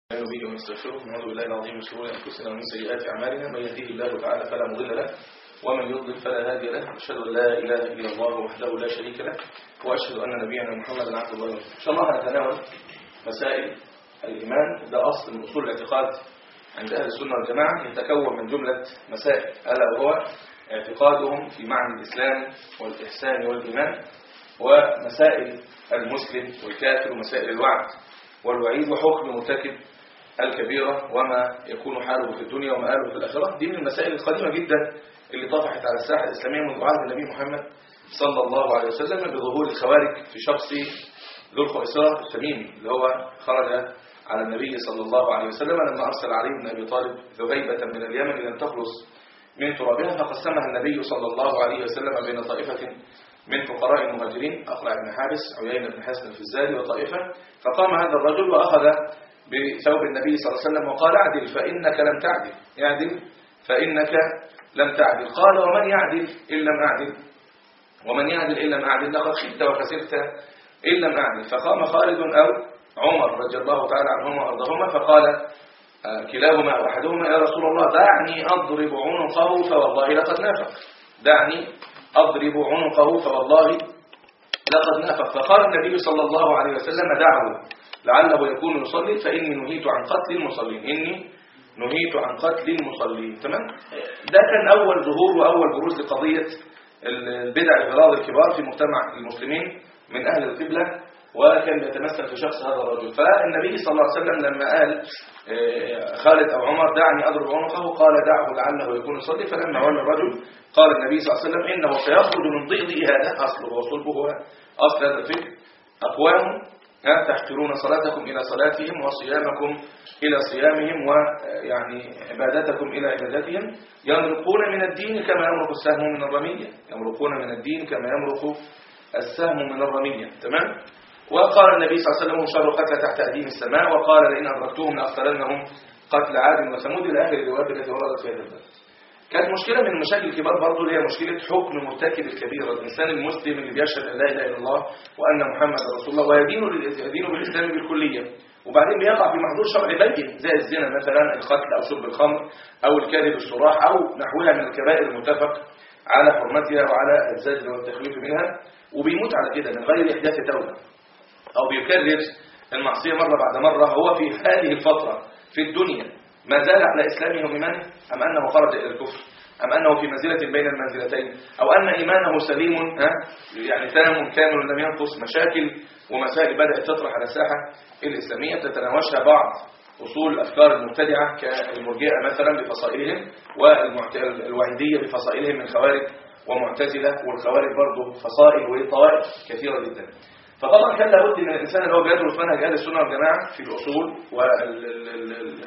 نستعين به ونستغفره ونعوذ بالله العظيم من شرور انفسنا ومن سيئات اعمالنا من يهديه الله تعالى فلا مضل له ومن يضلل فلا هادي له اشهد ان لا اله الا الله وحده لا شريك له واشهد ان نبينا محمدا عبد الله ورسوله ان شاء الله هنتناول مسائل الايمان ده اصل من اصول الاعتقاد عند اهل السنه والجماعه يتكون من جمله مسائل الا وهو اعتقادهم في معنى الاسلام والاحسان والايمان ومسائل المسلم والكافر ومسائل الوعد والوعيد وحكم مرتكب الكبيرة وما يكون حاله في الدنيا ومآله في الآخرة دي من المسائل القديمة جدا اللي طفحت على الساحة الإسلامية منذ عهد النبي محمد صلى الله عليه وسلم بظهور الخوارج في شخص ذو الخيصرة التميمي اللي هو خرج على النبي صلى الله عليه وسلم لما أرسل عليه بن أبي طالب ذبيبة من اليمن لم تخلص من ترابها فقسمها النبي صلى الله عليه وسلم بين طائفة من فقراء المهاجرين أقرع بن حارس عيينة بن حسن الفزاري وطائفة فقام هذا الرجل وأخذ بثوب النبي صلى الله عليه وسلم وقال اعدل فإنك لم تعدل اعدل فإنك لم تعدل قال ومن يعدل إن لم أعدل ومن يعدل إن لم أعدل لقد خبت وخسرت إن لم أعدل فقام خالد أو عمر رضي الله تعالى عنهما وأرضهما فقال كلاهما أو أحدهما يا رسول الله دعني أضرب عنقه فوالله لقد نافق دعني أضرب عنقه فوالله لقد نافق فقال النبي صلى الله عليه وسلم دعه لعله يكون يصلي فإني نهيت عن قتل المصلين إني نهيت عن قتل المصلين تمام ده كان أول ظهور وأول بروز لقضية البدع الغراض الكبار في مجتمع المسلمين من أهل القبلة وكان يتمثل في شخص هذا الرجل فالنبي صلى الله عليه وسلم لما قال خالد أو عمر دعني أضرب عنقه قال دعه لعله يكون يصلي فلما ولى الرجل قال النبي صلى الله عليه وسلم إنه سيخرج من ضئضئ هذا أصله وصلبه هو أصل هذا الفكر أقوام تحقرون صلاتكم إلى صلاتهم وصيامكم إلى صيامهم ويعني عبادتكم إلى عبادتهم يمرقون من الدين كما يمرق السهم من الرمية يمرقون من الدين كما يمرق السهم من الرمية تمام وقال النبي صلى الله عليه وسلم شر قتل تحت أديم السماء وقال لئن أدركتهم لأقتلنهم قتل عاد وثمود إلى آخر الروايات التي وردت في هذا الباب كانت مشكلة من المشاكل الكبار برضه اللي هي مشكلة حكم مرتكب الكبيرة الإنسان المسلم اللي بيشهد أن لا إله إلا الله وأن محمد رسول الله ويدين يدين بالإسلام بالكلية وبعدين بيقع في محظور شرعي بين زي الزنا مثلا القتل أو شرب الخمر أو الكذب الصراح أو نحوها من الكبائر المتفق على حرمتها وعلى الزجر والتخويف منها وبيموت على كده من غير إحداث توبة أو بيكرر المعصية مرة بعد مرة هو في هذه الفترة في الدنيا ما زال على إسلامه وإيمانه أم أنه خرج إلى الكفر أم أنه في منزلة بين المنزلتين أو أن إيمانه سليم ها يعني تام كامل لم ينقص مشاكل ومسائل بدأت تطرح على الساحة الإسلامية تتناوشها بعض أصول الأفكار المبتدعة كالمرجئة مثلا بفصائلهم والوعيدية بفصائلهم من خوارج ومعتزلة والخوارج برضه فصائل وطوائف كثيرة جدا فطبعا كان لابد من الإنسان اللي هو بيدرس منهج أهل السنة والجماعة في الأصول وال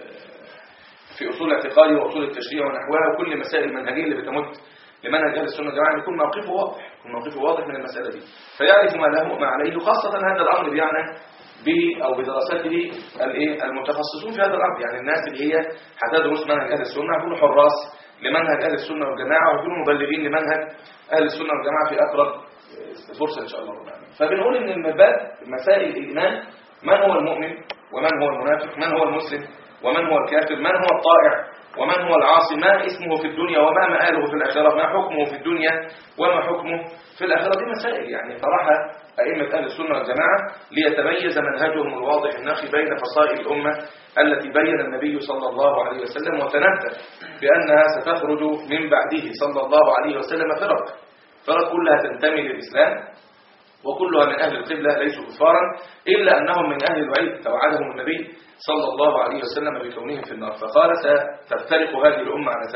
في أصول الاعتقاد وأصول التشريع ونحوها وكل مسائل المنهجية اللي بتمت لمنهج أهل السنة والجماعة يكون موقفه واضح يكون موقفه واضح من المسألة دي فيعرف ما له ما عليه وخاصة هذا الأمر بيعنى ب أو بدراسته الايه المتخصصون في هذا الأمر يعني الناس اللي هي هتدرس منهج أهل السنة هيكونوا حراس لمنهج أهل السنة والجماعة ويكونوا مبلغين لمنهج أهل السنة والجماعة في أقرب فرصة إن شاء الله رب العالمين فبنقول إن المبادئ مسائل الإيمان من هو المؤمن ومن هو المنافق من هو المسلم ومن هو الكافر من هو الطائع ومن هو العاصي ما اسمه في الدنيا وما مآله في الآخرة ما حكمه في الدنيا وما حكمه في الآخرة دي مسائل يعني طرحها أئمة أهل السنة والجماعة ليتميز منهجهم الواضح النقي بين فصائل الأمة التي بين النبي صلى الله عليه وسلم وتنبه بأنها ستخرج من بعده صلى الله عليه وسلم فرق فرق كلها تنتمي للإسلام وكلها من أهل القبلة ليسوا كفارا إلا أنهم من أهل الوعيد توعدهم النبي صلى الله عليه وسلم بكونهم في النار فقال ستفترق هذه الأمة على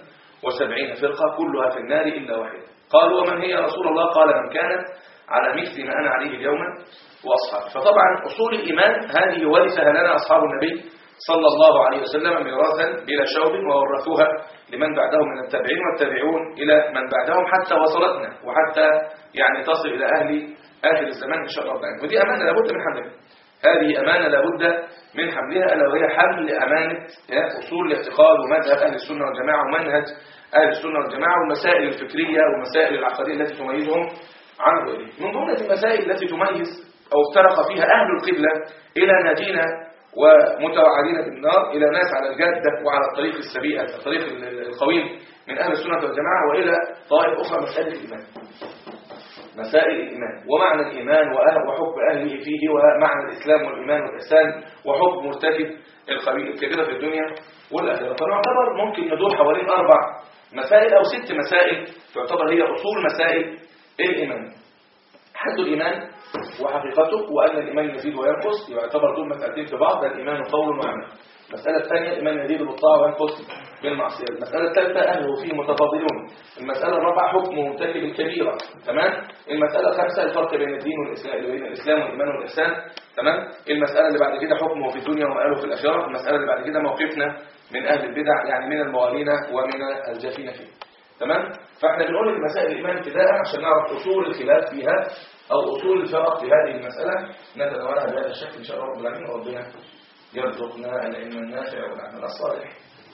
73 فرقة كلها في النار إلا واحدة قالوا ومن هي رسول الله قال من كانت على مثل ما أنا عليه اليوم وأصحابي فطبعا أصول الإيمان هذه ورثها لنا أصحاب النبي صلى الله عليه وسلم ميراثا بلا شوب وورثوها لمن بعدهم من التابعين والتابعون إلى من بعدهم حتى وصلتنا وحتى يعني تصل إلى أهل آخر الزمان إن شاء الله تعالى ودي أمانة لابد من حملها هذه أمانة لابد من حملها ألا وهي حمل أمانة أصول الاعتقاد ومذهب أهل السنة والجماعة ومنهج أهل السنة والجماعة والمسائل الفكرية والمسائل العقدية التي تميزهم عن غيرهم من ضمن المسائل التي تميز أو افترق فيها أهل القبلة إلى ناجين ومتوعدين بالنار إلى ناس على الجادة وعلى الطريق السبيل الطريق القويم من أهل السنة والجماعة وإلى طائف أخرى مسائل الإيمان مسائل الإيمان ومعنى الإيمان وأهل وحكم أهله فيه ومعنى الإسلام والإيمان والإحسان وحكم مرتكب الكبيرة في الدنيا والآخرة فنعتبر ممكن ندور حوالين أربع مسائل أو ست مسائل تعتبر هي أصول مسائل الإيمان حد الإيمان وحقيقته وأن الإيمان يزيد وينقص يعتبر دول مسألتين في بعض الإيمان قول وعمل المسألة الثانية الإيمان يزيد بالطاعة وينقص بالمعصية المسألة الثالثة أهله فيه متفاضلون المسألة الرابعة حكم مرتكب الكبيرة تمام المسألة الخامسة الفرق بين الدين والإسلام بين الإسلام والإيمان والإحسان تمام المسألة اللي بعد كده حكمه في الدنيا ومآله في الآخرة المسألة اللي بعد كده موقفنا من أهل البدع يعني من الموالين ومن الجافين فيه تمام فاحنا بنقول المسائل الإيمان ابتداء عشان نعرف أصول الخلاف فيها أو أصول الفرق في هذه المسألة نتناولها بهذا الشكل إن شاء الله رب العالمين وربنا يرزقنا العلم النافع والعمل الصالح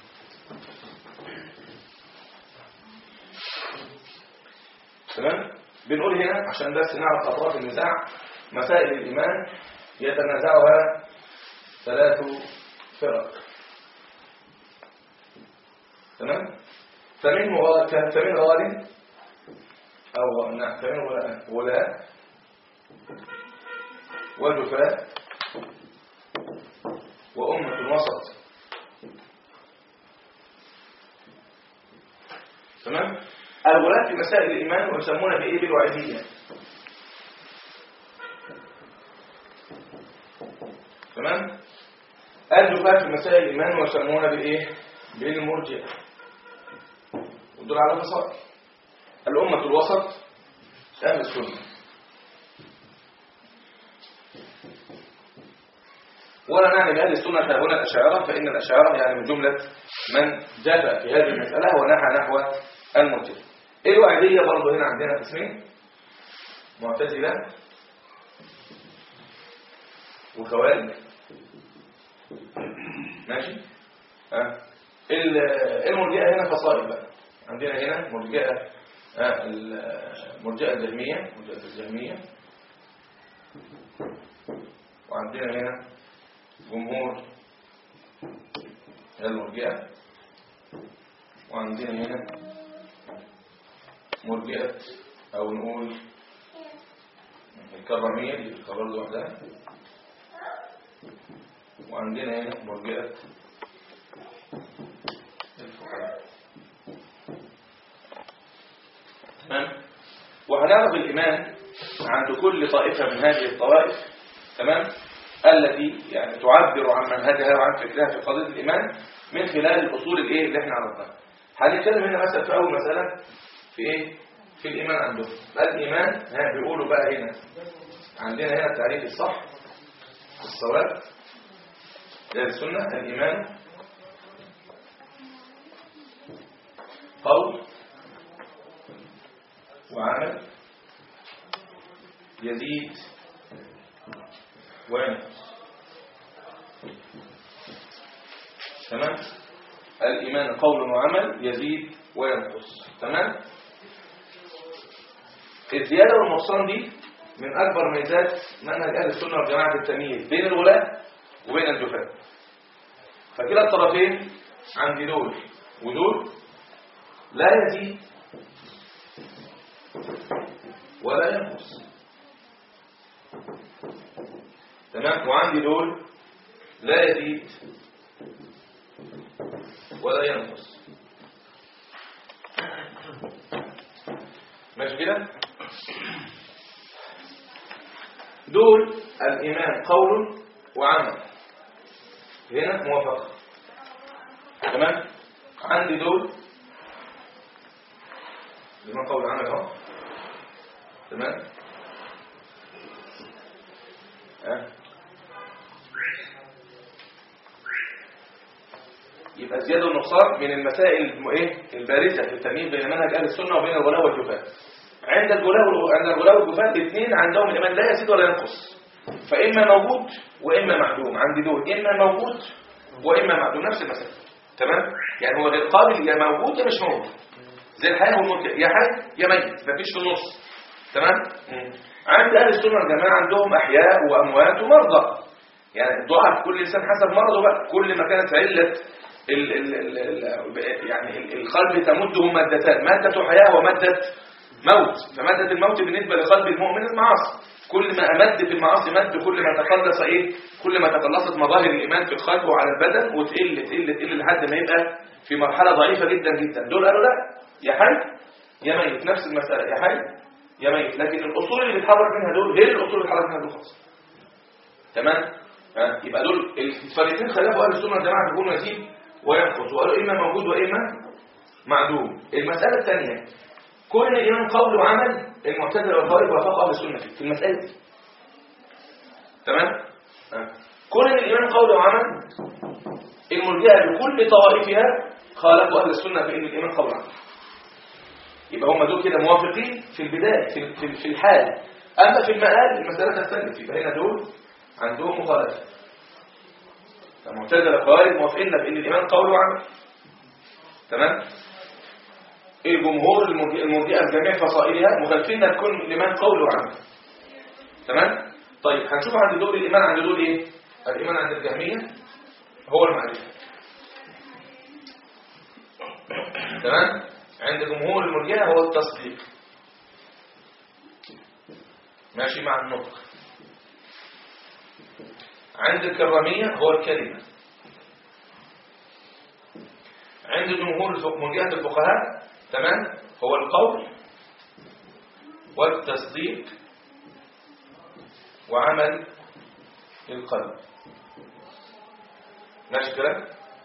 تمام بنقول هنا عشان بس نعرف أطراف النزاع مسائل الإيمان يتنازعها ثلاث فرق تمام فمن فمن غالب أو نعم فمن ولاء وجفاء وأمة الوسط تمام الولاة في مسائل الإيمان ويسمون بإيه بالوعيدية تمام الجفاة في مسائل الإيمان ويسمون بإيه بالمرجئة ودول على فصائل الأمة الوسط أهل السنة ولا نعني بأهل السنة هنا الأشاعرة فإن الأشاعرة يعني من جملة من جاء في هذه المسألة ونحى نحو المرجئة ايه الوعدية برضه هنا عندنا قسمين معتزلة وخوارج ماشي ها المرجئة هنا فصائل بقى عندنا هنا مرجئة المرجئة الجهمية مرجئة الجهمية وعندنا هنا جمهور المرجئة وعندنا هنا مرجئة أو نقول الكرامية اللي بتكرر لوحدها وعندنا هنا مرجئة الفقهاء تمام وهنعرف الإيمان عند كل طائفة من هذه الطوائف تمام التي يعني تعبر عن منهجها وعن فكرها في قضية الإيمان من خلال الأصول الإيه اللي احنا عرفناها هنتكلم هنا مثلا في أول مسألة في إيه في الإيمان عندهم الإيمان ها بيقولوا بقى هنا عندنا هنا التعريف الصح الصواب ده السنة الإيمان قول وعمل يزيد وينقص تمام الإيمان قول وعمل يزيد وينقص تمام الزيادة والنقصان دي من أكبر ميزات منهج أهل السنة والجماعة التمييز بين الولاة وبين الجفاء فكلا الطرفين عندي دول ودول لا يزيد ولا ينقص تمام وعندي دول لا يزيد ولا ينقص ماشي كده دول الإيمان قول وعمل هنا موافقة تمام عندي دول الإيمان قول وعمل اهو تمام أه؟ يبقى الزيادة والنقصان من المسائل ايه البارزة في التمييز بين منهج أهل السنة وبين الغلاء والجفاء عند الغلاء عند الغلاء والجفاء الاثنين عندهم الإيمان لا يزيد ولا ينقص فإما موجود وإما معدوم عند دول إما موجود وإما معدوم نفس المسألة تمام يعني هو غير قابل يا موجود يا مش موجود زي الحياة والموت يا حي يا ميت مفيش في النص تمام عند أهل السنة والجماعة عندهم أحياء وأموات ومرضى يعني الضعف كل انسان حسب مرضه بقى كل ما كانت عله ال ال ال ال يعني ال- القلب تمده مادتان ماده حياه وماده موت فماده الموت بالنسبه لقلب المؤمن المعاصي كل ما امد في المعاصي مد كل ما تقلص ايه كل ما تقلصت مظاهر الايمان في القلب وعلى البدن وتقل تقل تقل لحد ما يبقى في مرحله ضعيفه جدا جدا دول قالوا لا يا حي يا ميت نفس المساله يا حي يا ميت لكن الاصول اللي بيتحرك منها دول غير الاصول اللي بيتحرك منها دول خالص تمام ها؟ يبقى دول الفريقين خلافوا اهل السنه والجماعه بيقولوا يزيد وينقص وقالوا اما موجود واما معدوم المساله الثانيه كون الايمان قول وعمل المعتزله والخوارج وافقوا اهل السنه فيه في المساله دي تمام ها؟ كون الايمان قول وعمل المرجئه بكل طوائفها خالفوا اهل السنه في ان الايمان قول وعمل يبقى هم دول كده موافقين في البدايه في في, في الحال اما في المآل المساله تختلف يبقى هنا دول عندهم مخالفه المعتزله والخوارج موافقين بان الايمان قول وعمل تمام الجمهور المرجئه المرجئة بجميع فصائلها مخالفين ان تكون الايمان قول وعمل تمام طيب هنشوف عند دول الايمان عند دول ايه الايمان عند الجهميه هو المعرفه تمام عند جمهور المرجئه هو التصديق ماشي مع النطق عند الكراميه هو الكلمه عند جمهور الفق- مرجئه الفقهاء تمام هو القول والتصديق وعمل القلب ماشي كده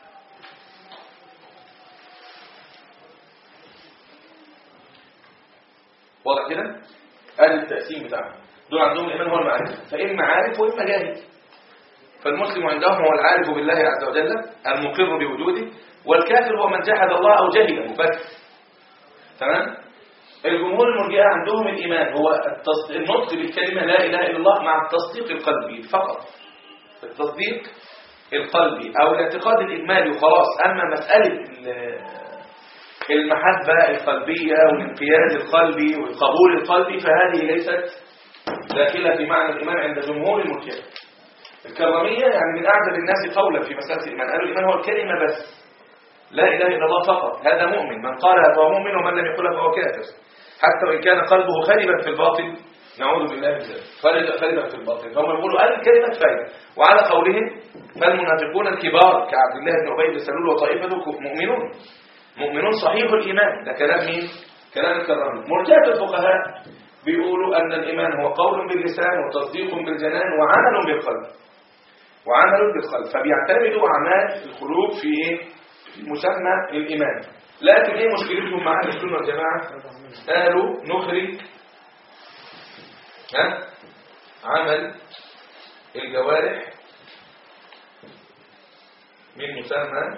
واضح كده ادي التقسيم بتاعهم دول عندهم الايمان هو المعرفه فاما عارف واما جاهل فالمسلم عندهم هو العارف بالله عز وجل المقر بوجوده والكافر هو من جحد الله او جهله بس تمام الجمهور المرجئه عندهم الايمان هو التص- النطق بالكلمه لا اله الا الله مع التصديق القلبي فقط التصديق القلبي او الاعتقاد الاجمالي وخلاص اما مساله ال- المحبه القلبيه والانقياد القلبي والقبول القلبي فهذه ليست داخله في معنى الايمان عند جمهور المرجئه الكراميه يعني من اعدل الناس قولا في مساله الايمان قالوا الايمان هو الكلمه بس لا إله إلا الله فقط هذا مؤمن من قالها فهو مؤمن ومن لم يقلها فهو كافر حتى وإن كان قلبه خالبا في الباطل نعوذ بالله من ذلك خالد- خالبا في الباطل فهم يقولوا قال الكلمة كفاية وعلى قولهم فالمنافقون الكبار كعبد الله بن أبي بن سلول وطائفته ك- مؤمنون مؤمنون صحيح الإيمان ده كلام مين؟ كلام الكرامين مرجعة الفقهاء بيقولوا أن الإيمان هو قول باللسان وتصديق بالجنان وعمل بالقلب وعمل بالقلب فبيعتمدوا أعمال القلوب في إيه؟ في مسمى الإيمان لكن إيه مشكلتهم مع أهل السنة والجماعة قالوا نخرج ها عمل الجوارح من مسمى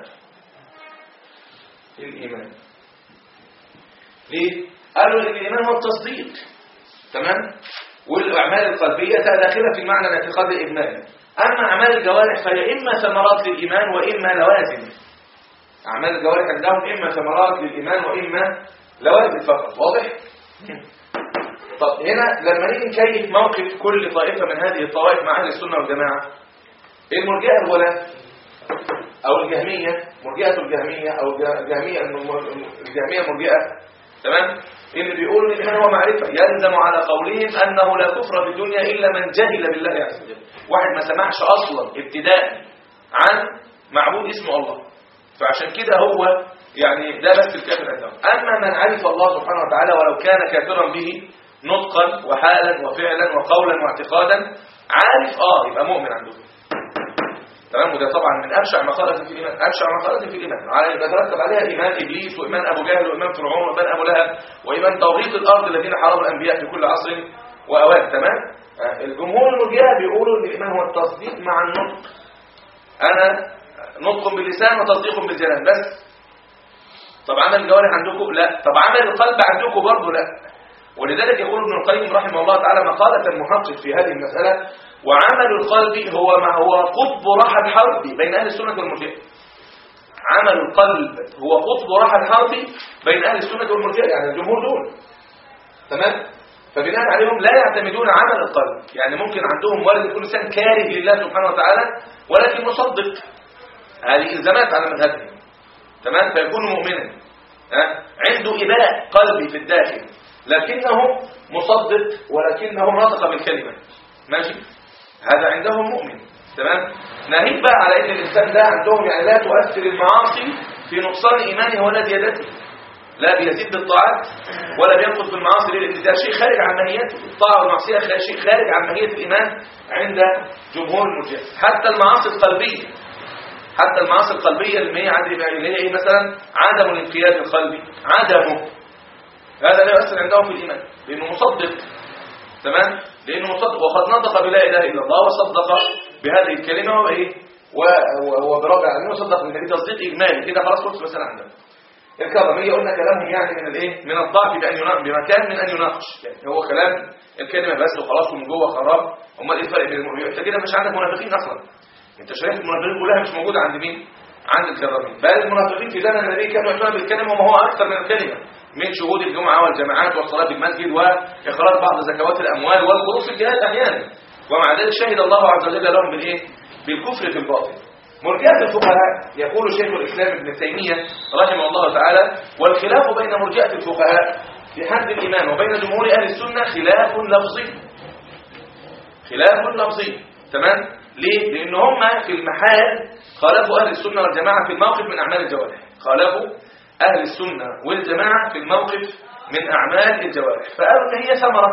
الإيمان ليه؟ قالوا إن الإيمان هو التصديق تمام؟ والأعمال القلبية داخلة في معنى الاعتقاد الإجمالي أما أعمال الجوارح فهي إما ثمرات للإيمان وإما لوازم أعمال الجوارح عندهم إما ثمرات للإيمان وإما لوازم فقط واضح؟ طب هنا لما نيجي نكيف موقف كل طائفة من هذه الطوائف مع أهل السنة والجماعة المرجئة الولاة أو الجهمية مرجئة الجهمية أو الج- الجهمية الجهمية مرجئة تمام؟ اللي بيقولوا ان الإيمان هو معرفة يلزم على قولهم أنه لا كفر في الدنيا إلا من جهل بالله عز وجل واحد ما سمعش أصلا ابتداء عن معبود اسمه الله فعشان كده هو يعني ده بس الكافر عندهم أما من عرف الله سبحانه وتعالى ولو كان كافرا به نطقا وحالا وفعلا وقولا واعتقادا عارف اه يبقى مؤمن عندهم تمام وده طبعا من ابشع مخالف في الايمان ابشع مخالف في الايمان على يبقى يترتب عليها ايمان ابليس وايمان ابو جهل وايمان فرعون وايمان ابو لهب وايمان توغيط الارض الذين حاربوا الانبياء في كل عصر واوان تمام آه، الجمهور المرجئه بيقولوا ان الايمان هو التصديق مع النطق انا نطق باللسان وتصديق بالجنان بس طب عمل الجوارح عندكم لا طب عمل القلب عندكم برضه لا ولذلك يقول ابن القيم رحمه الله تعالى مقالة المحقق في هذه المسألة وعمل القلب هو ما هو قطب رحى الحرب بين أهل السنة والمرجئة عمل القلب هو قطب رحى الحرب بين أهل السنة والمرجئة يعني الجمهور دول تمام فبناء عليهم لا يعتمدون عمل القلب يعني ممكن عندهم ولد يكون انسان كاره لله سبحانه وتعالى ولكن مصدق هذه الزامات على مذهبهم تمام فيكون مؤمنا ها؟ عنده إباء قلبي في الداخل لكنه مصدق ولكنه نطق بالكلمة ماشي هذا عندهم مؤمن تمام ناهيك بقى على ان الانسان ده عندهم يعني لا تؤثر المعاصي في نقصان ايمانه ولا زيادته لا بيزيد بالطاعات ولا بينقص بالمعاصي ليه؟ لان ده شيء خارج عن ماهيته الطاعه والمعصيه خ- شيء خارج عن ماهيه الايمان عند جمهور المرجئه حتى المعاصي القلبيه حتى المعاصي القلبيه اللي هي عند اللي هي ايه مثلا عدم الانقياد القلبي عدمه هذا لا يؤثر عندهم في الايمان لانه مصدق تمام لانه مصدق وقد نطق بلا اله الا الله وصدق بهذه الكلمه وايه و- و- وبرب العالمين وصدق بالنبي تصديق اجمالي كده خلاص خلص مثلا عندنا الكرامية قلنا كلامهم يعني من الايه من الضعف بأن يناقش بمكان من أن يناقش يعني هو كلام الكلمة بس وخلاص ومن جوه خراب امال ايه الفرق بين المؤمنين انت كده مش عندك منافقين اصلا انت شايف المنافقين كلها مش موجودة عند مين عند الكرامين بل المنافقين في زمن النبي كانوا يؤمنون بالكلمة وما هو أكثر من الكلمة من شهود الجمعة والجماعات والصلاة بالمسجد وإخراج بعض زكوات الأموال والخروج في الجهاد أحيانا ومع ذلك شهد الله عز وجل لهم بالإيه بالكفر في الباطن مرجئة الفقهاء يقول شيخ الإسلام ابن تيمية رحمه الله تعالى والخلاف بين مرجئة الفقهاء في حد الإيمان وبين جمهور أهل السنة خلاف لفظي خلاف لفظي تمام ليه؟ لأن هم في المحال خالفوا أهل السنة والجماعة في الموقف من أعمال الجوارح خالفوا أهل السنة والجماعة في الموقف من أعمال الجوارح فقالوا إن هي ثمرة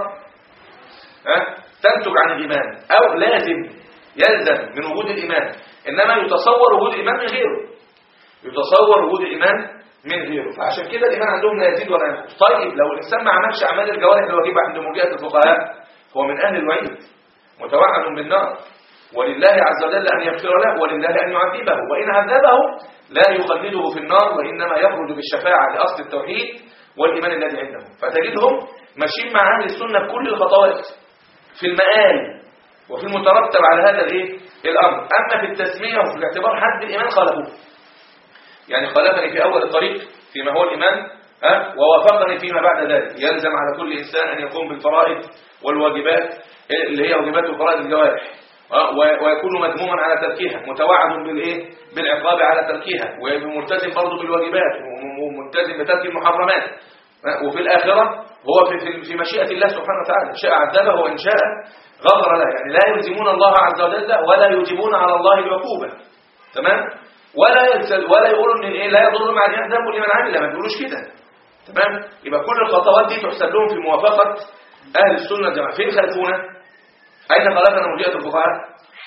ها؟ تنتج عن الإيمان أو لازم يلزم من وجود الإيمان إنما يتصور وجود الإيمان من غيره يتصور وجود الإيمان من غيره فعشان كده الإيمان عندهم لا يزيد ولا ينقص طيب لو الإنسان ما عملش أعمال الجوارح الواجبة عند مرجئة الفقهاء هو من أهل الوعيد متوعد بالنار ولله عز وجل أن يغفر له ولله أن يعذبه وإن عذبه لا يخلده في النار وإنما يخرج بالشفاعة لأصل التوحيد والإيمان الذي عندهم فتجدهم ماشيين مع أهل السنة بكل الخطوات في المآل وفي المترتب على هذا الايه الامر اما في التسميه وفي الاعتبار حد الايمان خالفوه يعني خالفني في اول الطريق فيما هو الايمان ها ووافقني فيما بعد ذلك يلزم على كل انسان ان يقوم بالفرائض والواجبات اللي هي واجبات وفرائض الجوارح ها؟ و- ويكون مذموما على تركها متوعد بالايه بالعقاب على تركها وملتزم برضه بالواجبات وم- وملتزم بترك المحرمات ها؟ وفي الاخره هو في في- في مشيئه الله سبحانه وتعالى إن شاء عذبه وان شاء غفر له يعني لا يلزمون الله عز وجل ولا يوجبون على الله العقوبة تمام ولا يلزل ولا يقولوا ان ايه لا يضر مع الإيمان ذنب لمن عمل ما بيقولوش كده تمام يبقى كل الخطوات دي تحسب لهم في موافقة أهل السنة والجماعة فين خلفونا أين خلفنا مرجئة الفقهاء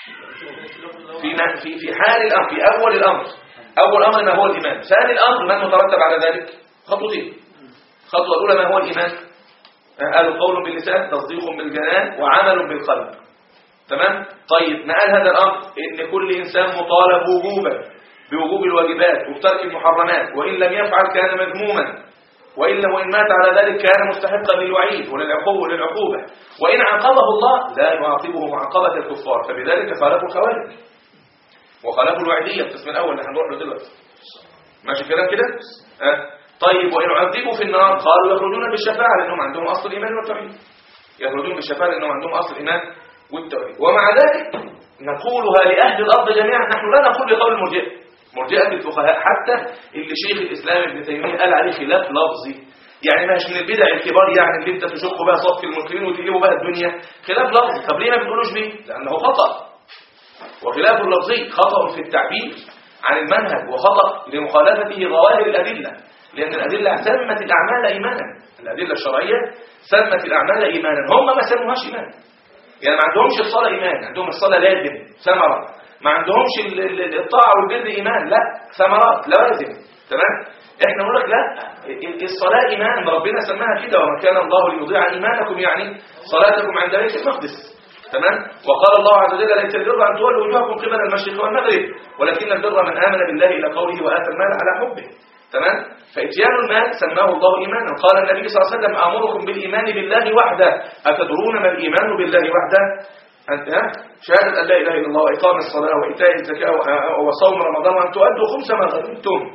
في ما- في في حال الأمر في أول الأمر أول أمر ما هو الإيمان ثاني الأمر ما المترتب على ذلك خطوتين الخطوة الأولى ما هو الإيمان قالوا قول باللسان تصديق بالجنان وعمل بالقلب تمام طيب نقال هذا الأمر إن كل إنسان مطالب وجوبا بوجوب الواجبات وبترك المحرمات وإن لم يفعل كان مذموما وإن وإن مات على ذلك كان مستحقا للوعيد وللعقوبة وللعقوبة وإن عاقبه الله لا يعاقبه معاقبة الكفار فبذلك خالفوا الخوارج وخالفوا الوعدية القسم الأول اللي هنروح له دلوقتي ماشي الكلام كده أه؟ طيب وإن عذبوا في النار قالوا يخرجون بالشفاعة لأنهم عندهم أصل الإيمان والتوحيد يخرجون بالشفاعة لأنهم عندهم أصل الإيمان والتوحيد ومع ذلك نقولها لأهل الأرض جميعا نحن لا نقول بقول المرجئة مرجئة الفقهاء حتى اللي شيخ الإسلام ابن تيمية قال عليه خلاف لفظي يعني مش من البدع الكبار يعني اللي انت تشق بها صف المسلمين وتقلبوا بها الدنيا خلاف لفظي طب ليه ما بتقولوش بيه لأنه خطأ وخلاف اللفظي خطأ في التعبير عن المنهج وخطأ لمخالفته ظواهر الأدلة لأن الأدلة سمت الأعمال إيمانا الأدلة الشرعية سمت الأعمال إيمانا هم ما سموهاش إيمانا يعني ما عندهمش الصلاة إيمان عندهم الصلاة لازم ثمرة ما عندهمش ال- ال- الطاعة والبر إيمان لا ثمرات لوازم تمام احنا نقول لك لا ال- الصلاة إيمان ربنا سماها كده وما كان الله ليضيع إيمانكم يعني صلاتكم عند بيت المقدس تمام وقال الله عز وجل ليس البر أن تولوا وجوهكم قبل المشرق والمغرب ولكن البر من آمن بالله إلى قوله وآتى المال على حبه تمام فإتيان المال سماه الله إيمانا قال النبي صلى الله عليه وسلم أمركم بالإيمان بالله وحده أتدرون ما الإيمان بالله وحده أنت ها؟ شهادة أن لا إله إلا الله وإقام الصلاة وإيتاء الزكاة و- وصوم رمضان وأن تؤدوا خمس ما غنمتم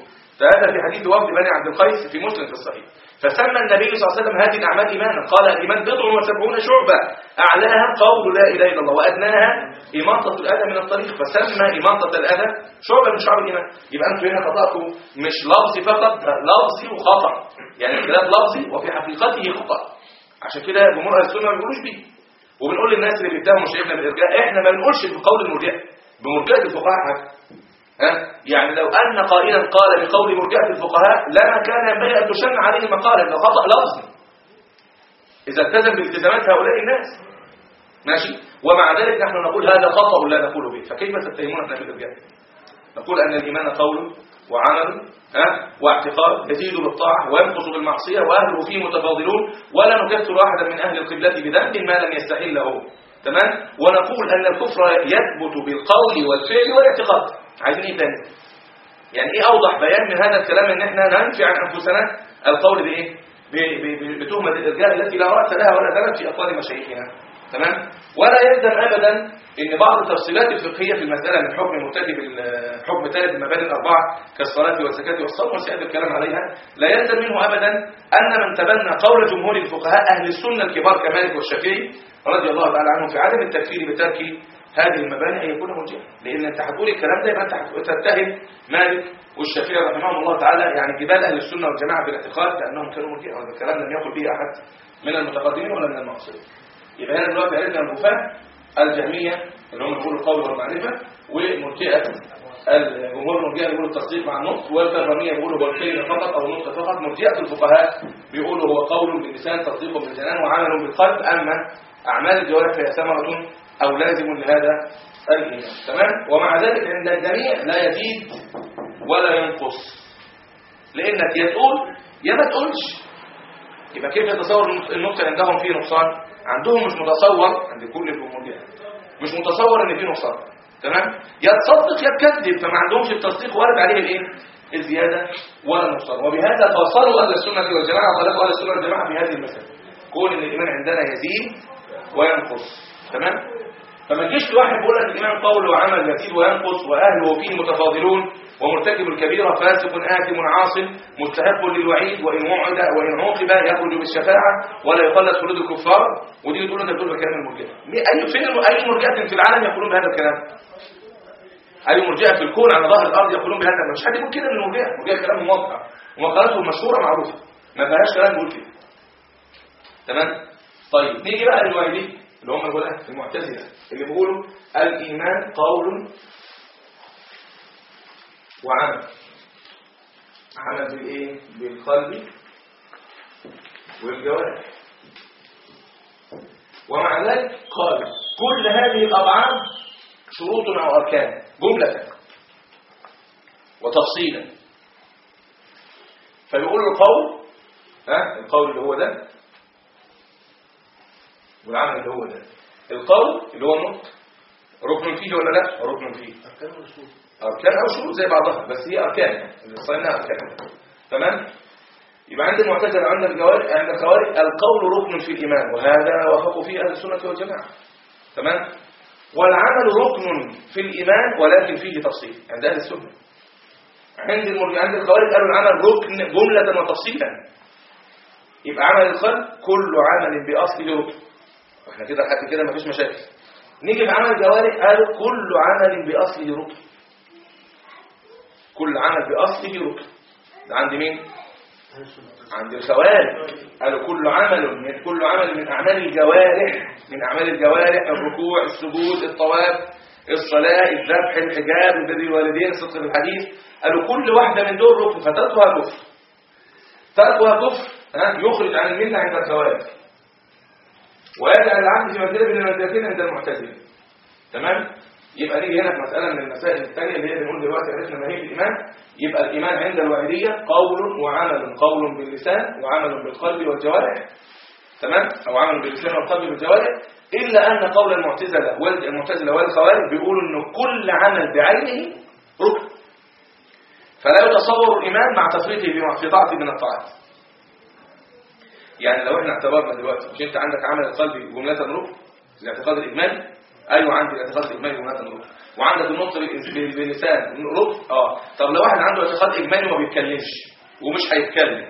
فهذا في حديث وفد بني عبد القيس في مسلم في الصحيح فسمى النبي صلى الله عليه وسلم هذه الأعمال إيمانا قال الإيمان بضع وسبعون شعبة أعلاها قول لا إله إلا الله وأدناها إماطة الأذى من الطريق فسمى إماطة الأذى شعبة من شعب الإيمان يبقى أنتم هنا خطأتوا مش لفظي فقط لفظي وخطأ يعني الخلاف لفظي وفي حقيقته خطأ عشان كده جمهور أهل السنة ما بيقولوش بيه وبنقول للناس اللي بيتهموا شيخنا بالإرجاء إحنا ما بنقولش بقول المرجئة بمرجئة الفقهاء حاجة ها؟ يعني لو أن قائلا قال بقول مرجئة الفقهاء لما كان ينبغي أن تشن عليه مقالا لو خطأ لفظي إذا التزم بالتزامات هؤلاء الناس ماشي ومع ذلك نحن نقول هذا خطأ لا نقول به فكيف تتهموننا بالإرجاء نقول أن الإيمان قول وعمل ها واعتقاد يزيد بالطاعة وينقص بالمعصية وأهله فيه متفاضلون ولا نكفر أحدا من أهل القبلة بذنب ما لم يستحله تمام ونقول أن الكفر يثبت بالقول والفعل والاعتقاد عايزين ايه تاني يعني ايه اوضح بيان من هذا الكلام ان احنا ننفي عن انفسنا القول بايه ب- ب- ب- بتهمه الارجاء التي لا راس لها ولا ثبت في اقوال مشايخنا تمام ولا يلزم ابدا ان بعض التفصيلات الفقهيه في المساله من حكم مرتكب ال- حكم ثالث المبادئ الاربعه كالصلاه والزكاه والصوم وسياتي الكلام عليها لا يلزم منه ابدا ان من تبنى قول جمهور الفقهاء اهل السنه الكبار كمالك والشافعي رضي الله تعالى عنهم في عدم التكفير بترك هذه المباني أن يكون مرجئا لأن أنت هتقول الكلام ده يبقى أنت هت- تتهم مالك والشافعي رحمهم الله تعالى يعني جبال أهل السنة والجماعة في الاعتقاد لأنهم كانوا مرجئا وهذا الكلام لم يقل به أحد من المتقدمين ولا من المعاصرين يبقى هنا دلوقتي عرفنا الرفاه الجهمية اللي هم بيقولوا القول والمعرفة ومرجئة الجمهور المرجئة بيقولوا التصديق مع النطق والكرامية بيقولوا هو الكلمة فقط أو النطق فقط مرجئة الفقهاء بيقولوا هو قول باللسان تصديق بالجنان وعمل بالقلب أما أعمال الجوارح فهي ثمرة أو لازم لهذا الإيمان تمام ومع ذلك عند الجميع لا يزيد ولا ينقص لأنك يا تقول يا ما تقولش يبقى كيف يتصور النقطة عندهم فيه نقصان عندهم مش متصور عند كل الجمهورية مش متصور ان فيه نقصان تمام يا تصدق يا تكذب فما عندهمش التصديق وارد عليه الايه الزيادة ولا النقصان وبهذا فصلوا أهل السنة والجماعة وخلقوا أهل السنة والجماعة في هذه المسألة كون ان الإيمان عندنا يزيد وينقص تمام فما تجيش لواحد بيقول لك الإيمان قول وعمل يزيد وينقص وأهله فيه متفاضلون ومرتكب الكبيرة فاسق آثم عاص مستحق للوعيد وإن وعد وإن عوقب يخرج بالشفاعة ولا يخلد خلود الكفار ودي تقول انت بتقول بكلام المرجئة أي فين أي مرجئة في العالم يقولون بهذا الكلام أي مرجئة في الكون على ظهر الأرض يقولون بهذا الكلام مش حد يقول كده من المرجئة المرجئة كلام واضح ومقالته مشهورة معروفة ما فيهاش كلام يقول كده تمام طيب نيجي بقى للوعيدين اللي هم الغلاة المعتزلة اللي بيقولوا الإيمان قول وعمل عمل بالإيه؟ بالقلب والجوارح ومع ذلك قال كل هذه الأبعاد شروط أو أركان جملة وتفصيلا فبيقولوا القول ها القول اللي هو ده والعمل اللي هو ده القول اللي هو النطق ركن فيه ولا لا ركن فيه أركان أو شروط زي بعضها بس هي أركان اللي صيناها أركان تمام يبقى عند المعتزلة عند الجوارح عند الخوارج القول ركن في الإيمان وهذا وافقوا فيه أهل السنة والجماعة تمام والعمل ركن في الإيمان ولكن فيه تفصيل عند أهل السنة عند المرجع عند الخوارج قالوا العمل ركن جملة وتفصيلا يبقى عمل القلب كل عمل بأصله ركن واحنا كده لحد كده مفيش مشاكل نيجي في عمل الجوارح قالوا كل عمل بأصله ركن كل عمل بأصله ركن ده عند مين عند الخوارج قالوا كل عمل من كل عمل من أعمال الجوارح من أعمال الجوارح الركوع السجود الطواف الصلاة الذبح الحجاب البر الوالدين الصدق بالحديث قالوا كل واحدة من دول ركن فتركها كفر تركها كفر ها يخرج عن الملة عند الخوارج ويجعل العبد في منزله من المنزلتين عند المعتزله تمام يبقى نيجي هنا في مسألة من المسائل الثانية اللي هي بنقول دلوقتي عرفنا ما هي الإيمان يبقى الإيمان عند الوحيدية قول وعمل قول باللسان وعمل بالقلب والجوارح تمام أو عمل باللسان والقلب والجوارح إلا أن قول المعتزلة والمعتزلة والخوارج بيقولوا إنه كل عمل بعينه ركن فلا يتصور الإيمان مع تفريطه في طاعة من الطاعات يعني لو احنا اعتبرنا دلوقتي مش انت عندك عمل القلب جملة ركن الاعتقاد الإجمالي ايوه عندي الاعتقاد الاجمالي بمناهج الركن وعندك النطق بال- باللسان ركن اه طب لو واحد عنده اعتقاد اجمالي وما بيتكلمش ومش هيتكلم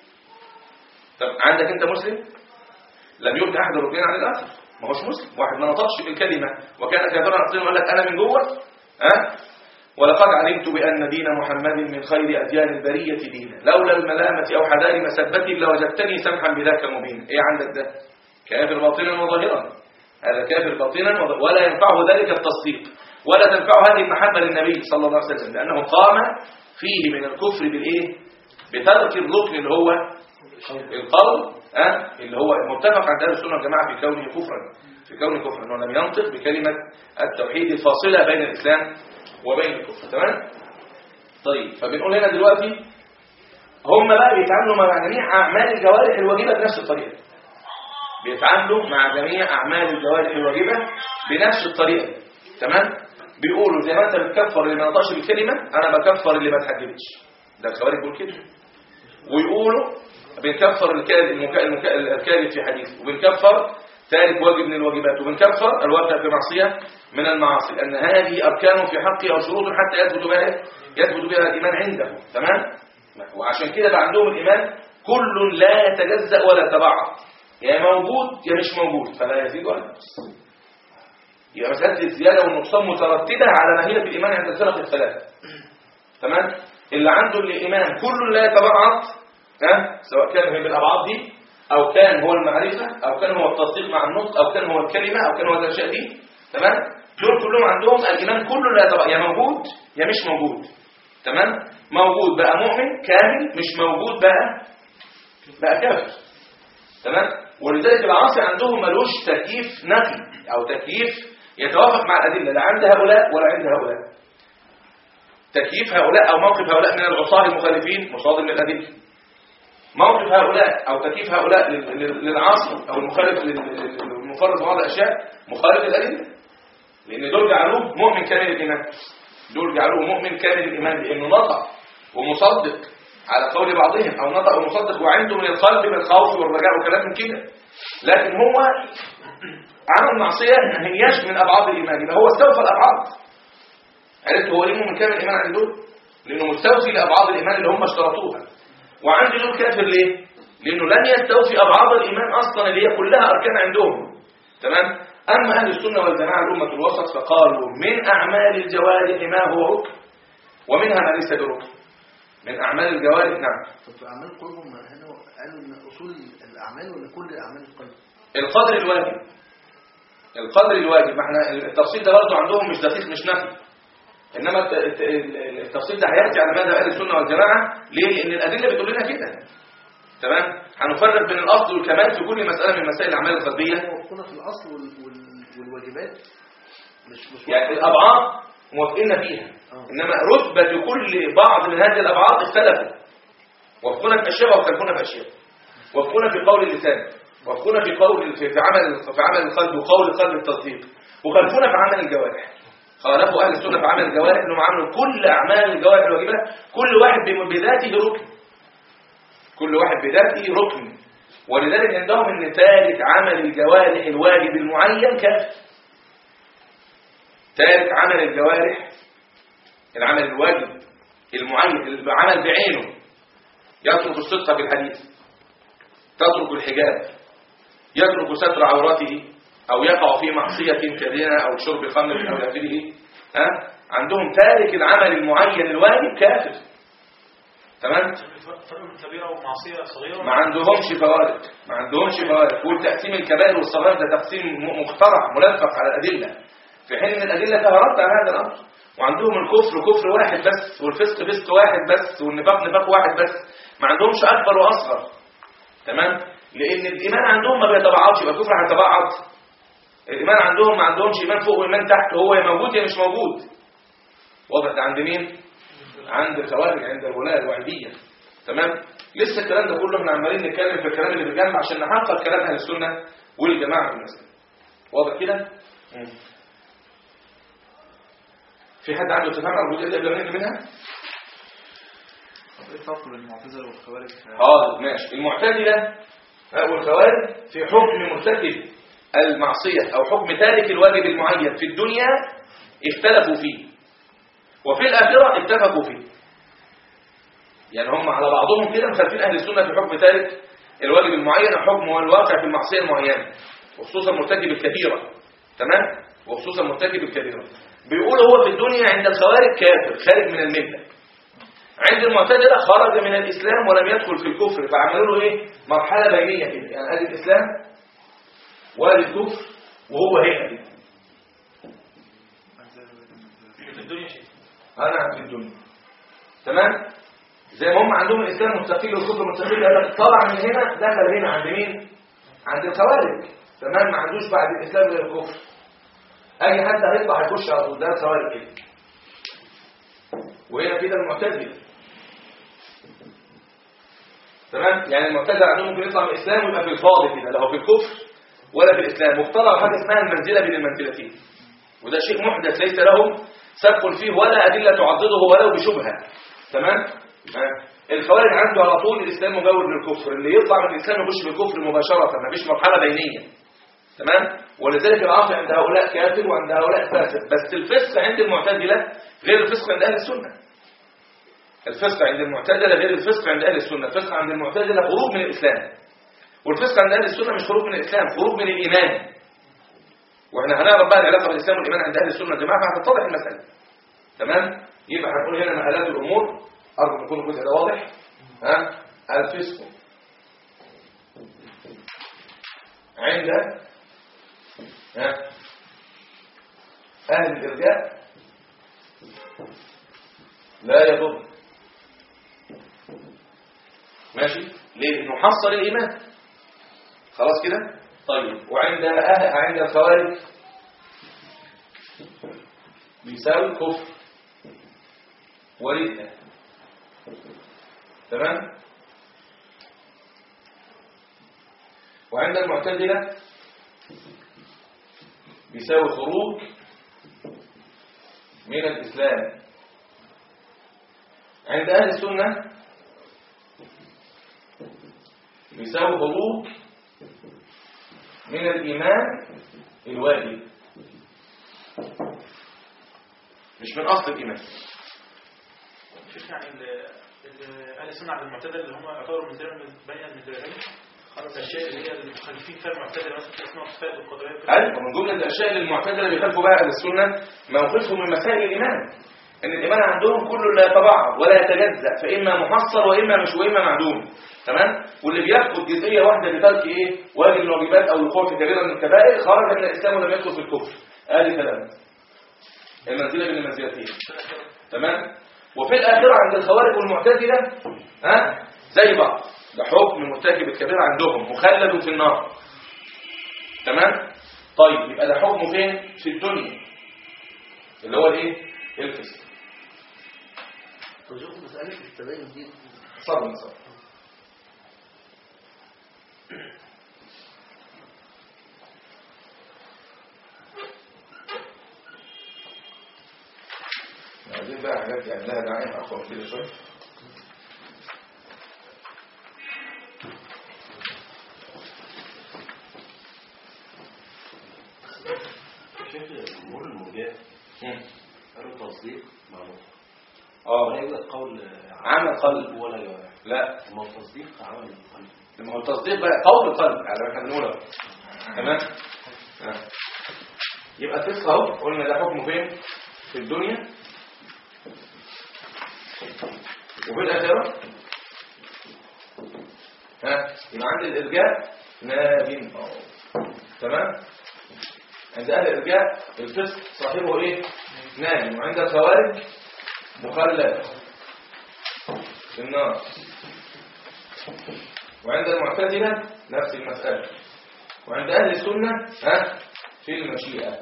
طب عندك انت مسلم لم يبني احد الركنين عن الاخر ما هوش مسلم واحد ما نطقش بالكلمه وكان كافرا اصلا يقول لك انا من جوه ها ولقد علمت بأن دين محمد من خير أديان البرية دينا لولا الملامة أو حذار مسبة لوجدتني سمحا بذاك مبينا إيه عندك ده كافر باطنا وظاهرا هذا كافر باطنا وظ- ولا ينفعه ذلك التصديق ولا تنفعه هذه المحبة للنبي صلى الله عليه وسلم لأنه قام فيه من الكفر بالإيه بترك الركن اللي هو القول أه؟ اللي هو متفق عند اهل السنه والجماعه في كونه كفرا في كونه كفرا انه لم ينطق بكلمه التوحيد الفاصله بين الاسلام وبين الكفر تمام طيب فبنقول هنا دلوقتي هم بقى بيتعاملوا مع جميع اعمال الجوارح الواجبه بنفس الطريقه بيتعاملوا مع جميع اعمال الجوارح الواجبه بنفس الطريقه تمام بيقولوا زي ما انت بتكفر اللي ما نطقش بالكلمه انا بكفر اللي ما تحجبش ده الخوارج بيقول كده ويقولوا بنكفر الكاذب المكا- المكا- الكاذب في حديث وبنكفر تارك واجب من الواجبات وبنكفر الواقع في معصية من المعاصي لأن هذه أركان في حقه أو شروط حتى يثبت بها يثبت بها الإيمان عنده تمام وعشان كده بقى عندهم الإيمان كل لا يتجزأ ولا يتبعض يا موجود يا مش موجود فلا يزيد ولا ينقص يبقى مسألة الزيادة والنقصان مترتبة على ماهية الإيمان عند الفرق الثلاثة تمام اللي عنده الإيمان كل لا يتبعض ها سواء كان من الأبعاد دي أو كان هو المعرفة أو كان هو التصديق مع النطق أو كان هو الكلمة أو كان هو الأشياء دي تمام دول كلهم عندهم الإيمان كله لا يتبعض يا موجود يا مش موجود تمام موجود بقى مؤمن كامل مش موجود بقى بقى كافر تمام ولذلك العاصي عندهم ملوش تكييف نقي أو تكييف يتوافق مع الأدلة لا عند هؤلاء ولا عند هؤلاء تكييف هؤلاء أو موقف هؤلاء من العصاة المخالفين مصادم للأدلة موقف هؤلاء أو تكييف هؤلاء لل- لل- للعاصي أو المخالف لل- المفرط بعض الأشياء مخالف للأدلة لأن دول جعلوه مؤمن كامل الإيمان دول جعلوه مؤمن كامل الإيمان لأنه نطق ومصدق على قول بعضهم أو نطق ومصدق وعنده من القلب من الخوف والرجاء وكلام من كده لكن هو عمل معصية ما هياش من أبعاد الإيمان يبقى هو استوفى الأبعاد عرفت هو ليه مؤمن كامل الإيمان عند دول لأنه مستوفي لأبعاد الإيمان اللي هم اشترطوها وعند دول كافر ليه لأنه لن يستوفي أبعاد الإيمان أصلا اللي هي كلها أركان عندهم تمام أما أهل السنة والجماعة الأمة الوسط فقالوا من أعمال الجوارح ما هو ركن ومنها ما ليس بركن من أعمال الجوارح نعم طب في اعمال القلوب هم هنا قالوا ان اصول الاعمال ولا كل اعمال القلب القدر الواجب القدر الواجب ما احنا التفصيل ده برضه عندهم مش دقيق مش نفي انما الت- الت- ال- التفصيل ده هياتي على ماذا اهل السنه والجماعه ليه لان الادله بتقول لنا كده تمام هنفرق بين الاصل والكمال في كل مساله من مسائل الاعمال القلبيه وقفنا في الاصل وال... وال... والواجبات مش مش يعني الابعاد موافقين فيها آه. انما رتبه كل بعض من هذه الابعاد اختلفوا وافقونا في اشياء واختلفونا في اشياء وافقونا في قول اللسان وافقونا في قول في في عمل في عمل القلب وقول القلب التصديق وخالفونا في عمل الجوارح خالفوا اهل السنه في عمل الجوارح انهم عملوا كل اعمال الجوارح الواجبه كل واحد بم- بذاته ركن كل واحد بذاته ركن ولذلك عندهم ان تارك عمل الجوارح الواجب المعين كافر تارك عمل الجوارح العمل الواجب المعين العمل بعينه يترك الصدق في الحديث تترك الحجاب يترك ستر عورته أو يقع في معصية كزنا أو شرب خمر أو آخره ها عندهم تارك العمل المعين الواجب كافر تمام فرق بين كبيرة ومعصية صغيرة ما عندهمش فوارق ما عندهمش فوارق والتقسيم الكبائر والصغائر ده تقسيم م- مخترع ملفق على الأدلة في حين ان الأدلة فيها رد على هذا الأمر وعندهم الكفر كفر واحد بس والفسق فسق واحد بس والنفاق نفاق واحد بس ما عندهمش أكبر وأصغر تمام لأن الإيمان عندهم ما بيتبعضش يبقى الكفر هيتبعض الإيمان عندهم ما عندهمش إيمان فوق وإيمان تحت هو يا موجود يا مش موجود واضح ده عند مين؟ عند الخوارج عند الولاء الوعيدية تمام لسه الكلام ده كله احنا عمالين نتكلم في الكلام اللي بالجنب عشان نحقق كلام اهل السنه والجماعه في المسألة واضح كده مم. في حد عنده اتفاق على الوجود قبل ما نيجي منها ايه الفرق بين المعتزلة والخوارج حاضر ماشي المعتزله والخوارج في حكم مرتكب المعصية أو حكم تارك الواجب المعين في الدنيا اختلفوا فيه وفي الآخرة اتفقوا فيه يعني هم على بعضهم كده مخالفين أهل السنة في حكم تارك الواجب المعين أو حكم الواقع في المعصية المعينة وخصوصا مرتكب الكبيرة تمام وخصوصا مرتكب الكبيرة بيقول هو في الدنيا عند الخوارج كافر خارج من الملة عند المعتزلة خرج من الإسلام ولم يدخل في الكفر فعملوا له إيه مرحلة بينية كده يعني أدي الإسلام وادي الكفر وهو هنا كده في الدنيا شيء أنا في الدنيا تمام زي ما هم عندهم الإسلام مستقيل والكفر مستقيل قال لك طلع من هنا دخل هنا عند مين عند الخوارج تمام ما عندوش بعد الإسلام غير الكفر أي حد هيطلع هيخش على طول ده الخوارج كده وهنا كده المعتزلة تمام يعني المعتزلة عندهم ممكن يطلع من الإسلام ويبقى في الفاضي كده لا هو في الكفر ولا في الإسلام واخترعوا حاجة اسمها المنزلة بين المنزلتين وده شيء محدث ليس لهم سبق فيه ولا أدلة تعضده ولو بشبهة تمام آه. الخوارج عنده على طول الإسلام مجاور للكفر اللي يطلع من الإسلام يخش في الكفر مباشرة ما فيش مرحلة بينية تمام ولذلك العاصي عند هؤلاء كافر وعند هؤلاء فاسق بس الفسق عند المعتزلة غير الفسق عند أهل السنة الفسق عند المعتزلة غير الفسق عند أهل السنة الفسق عند المعتزلة خروج من الإسلام والفسق عند أهل السنة مش خروج من الإسلام خروج من الإيمان واحنا هنعرف بقى العلاقة بالإسلام والإيمان عند أهل السنة والجماعة فهتتضح المسألة تمام يبقى هنقول هنا مآلات الأمور أرجو يكون الجزء ده واضح ها الفسق عند ها أهل الإرجاء لا يضر ماشي ليه لأنه حصل الإيمان خلاص كده طيب وعند أهل عند الخوارج بيساوي كفر وردة تمام وعند المعتزلة بيساوي خروج من الإسلام عند أهل السنة بيساوي خروج من الإيمان الواجب مش من أصل الإيمان شوف يعني ال- ال- اهل السنه عند المعتزله اللي هم يعتبروا منزلا من بين المنزلتين خلاص الاشياء اللي هي المخالفين فيها المعتزله مثلا اسمها الصفات والقدريه وكده. أيوة ومن جملة الأشياء اللي المعتزلة بيخالفوا بها أهل السنة موقفهم من مسائل الإيمان إن الإيمان عندهم كله لا يتبعض ولا يتجزأ فإما محصر وإما مش وإما معدوم تمام واللي بيفقد جزئية واحدة بترك إيه واجب من الواجبات أو الوقوع في كبيرة من الكبائر خرج من الإسلام ولم يدخل في الكفر آدي كلام المنزلة بين المنزلتين تمام وفي الآخرة عند الخوارج والمعتزلة ها زي بعض ده حكم مرتكب الكبيرة عندهم مخلد في النار تمام طيب يبقى ده حكمه فين في الدنيا اللي هو الايه الفسق ترجمة مسألة التباين دي صبر صبر عايزين بقى حاجات يعني لها دعاية أقوى من كده شوية شكل امور المرجئه مم. قالوا تصديق معروف اه ولا يوجد قول عمل قلب ولا يوجد لا ما هو التصديق عمل القلب ما هو التصديق بقى قول القلب على ما احنا بنقوله تمام آه. يبقى الفسق اهو قلنا ده حكمه فين في الدنيا وفي الاخره ها يبقى عند الارجاء نادم أهو. تمام عند اهل الارجاء الفسق صاحبه ايه نادم وعند الخوارج مخلد في النار وعند المعتزلة نفس المسألة وعند أهل السنة ها في المشيئة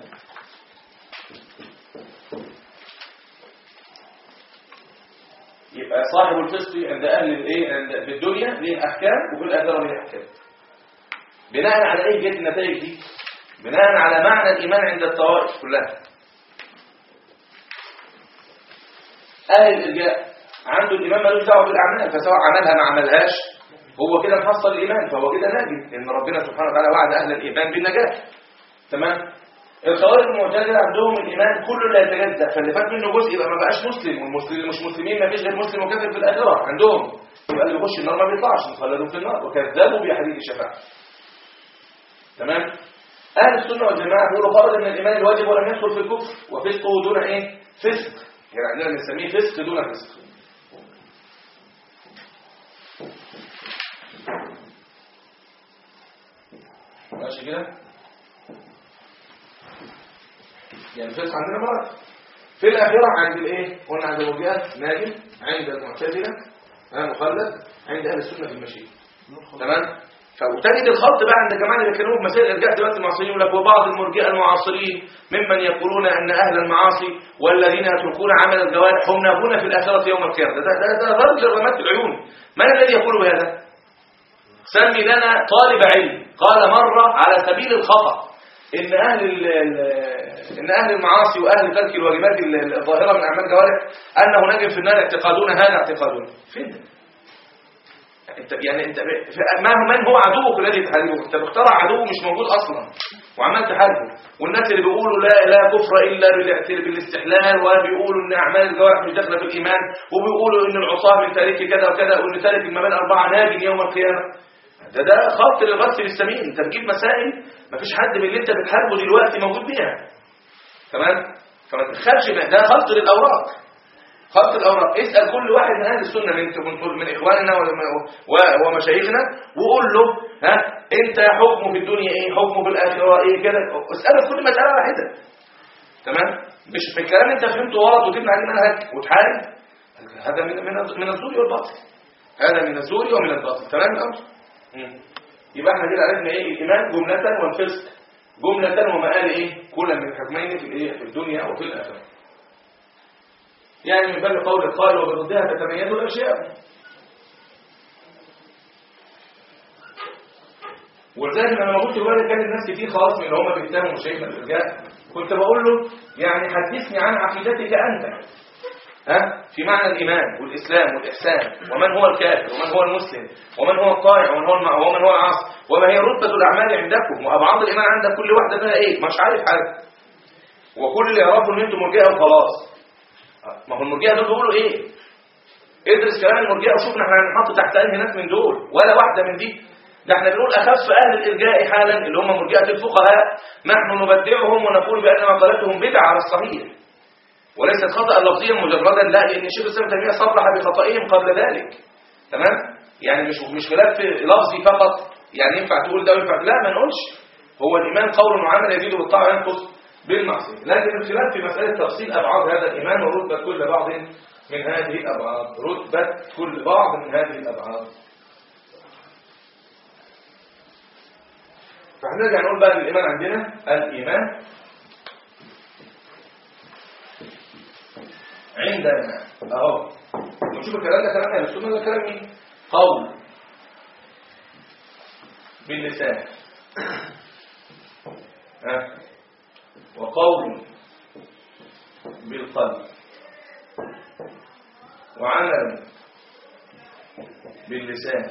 يبقى صاحب الفسق عند أهل الإيه عند في الدنيا ليه أحكام وفي الآخرة ليه أحكام بناء على إيه جت النتائج دي بناء على معنى الإيمان عند الطوائف كلها أهل الإرجاء عنده الإيمان ملوش دعوة بالأعمال فسواء عملها ما عملهاش هو كده محصل الإيمان فهو كده ناجي لأن ربنا سبحانه وتعالى وعد أهل الإيمان بالنجاة تمام الخوارج المعتزله عندهم الايمان كله لا يتجزا فاللي فات منه جزء يبقى ما بقاش مسلم والمسلمين اللي مش مسلمين ما فيش غير مسلم وكافر في الاخره عندهم يبقى اللي يخش النار ما بيطلعش مخلدون في النار وكذبوا بحديث الشفاعه تمام اهل السنه والجماعه بيقولوا خرج من الايمان الواجب ولم يدخل في الكفر وفسقه دون ايه فسق يعني عندنا بنسميه فسق دون فسق ماشي كده يعني الفسق عندنا مرض في الآخرة عند الايه قلنا عند المرجئة ناجم عند المعتزلة ها مخلد عند أهل السنة في المشيئة تمام فبتجد الخلط بقى عند الجماعه اللي بيتكلموا في مسائل الارجاء دلوقتي المعاصرين يقول لك وبعض المرجئه المعاصرين ممن يقولون ان اهل المعاصي والذين يتركون عمل الجوارح هم نابون في الاخره يوم القيامه ده ده ده غرج رمات العيون من الذي يقول بهذا؟ سمي لنا طالب علم قال مره على سبيل الخطا ان اهل ال- ال- ان اهل المعاصي واهل ترك الواجبات ال- الظاهره من اعمال الجوارح انه نجم في النار اعتقادون هذا اعتقادون فين ده؟ انت يعني انت ب- ما من هو عدوك الذي تحاربه انت بتخترع عدو مش موجود اصلا وعمال تحاربه والناس اللي بيقولوا لا لا كفر الا بالاعتراف بالاستحلال وبيقولوا ان اعمال الجوارح مش داخله في الايمان وبيقولوا ان العصاه من تارك كذا وكذا وان تارك المبان اربعه ناج يوم القيامه ده ده خط للغسل السمين انت بتجيب مسائل ما فيش حد من اللي انت بتحاربه دلوقتي موجود بيها تمام فما تدخلش بقى ده خلط للاوراق خط الأوراق اسأل كل واحد من أهل السنة من من, من إخواننا وم- و- ومشايخنا وقول له ها أنت حكمه في الدنيا إيه حكمه في الآخرة إيه كده اسأله في كل مسألة واحدة تمام مش في الكلام أنت فهمته غلط وتبني عليه منهج وتحارب هذا من من من الزور والباطل هذا من الزور ومن الباطل تمام الأمر مم. يبقى احنا كده عرفنا ايه الايمان جملة والفسق جملة ومآل ايه كل من الحكمين في الايه في الدنيا وفي الاخره يعني من باب قول القائل وبضدها تتميز الاشياء ولذلك انا لما كنت بقول كان الناس كتير خلاص من اللي هم بيتهموا شيخنا الارجاء كنت بقول له يعني حدثني عن عقيدتك انت ها في معنى الايمان والاسلام والاحسان ومن هو الكافر ومن هو المسلم ومن هو الطائع ومن هو المع... ومن هو العاصي وما هي رتبه الاعمال عندكم وابعاد الايمان عندك كل واحده فيها ايه مش عارف حاجه وكل اللي يعرفوا ان انتم مرجئه وخلاص ما هو المرجئه دول بيقولوا ايه ادرس كلام المرجئه وشوفنا احنا هنحط تحت انهي ناس من دول ولا واحده من دي ده احنا بنقول اخف اهل الارجاء حالا اللي هم مرجئه الفقهاء نحن نبدعهم ونقول بان مقالتهم بدعه على الصحيح وليست خطا لفظيا مجردا لا لان الشيخ الاسلام تيميه صرح بخطئهم قبل ذلك تمام يعني مش مش خلاف لفظي فقط يعني ينفع تقول ده وينفع لا ما نقولش هو الايمان قول وعمل يزيد بالطاعه وينقص بالمعصيه لكن الخلاف في مساله تفصيل ابعاد هذا الايمان ورتبه كل بعض من هذه الابعاد رتبه كل بعض من هذه الابعاد فهنرجع نقول بقى الايمان عندنا الايمان عندنا اهو نشوف الكلام ده كلام اهل السنه ولا كلام مين قول باللسان ها وقول بالقلب وعمل باللسان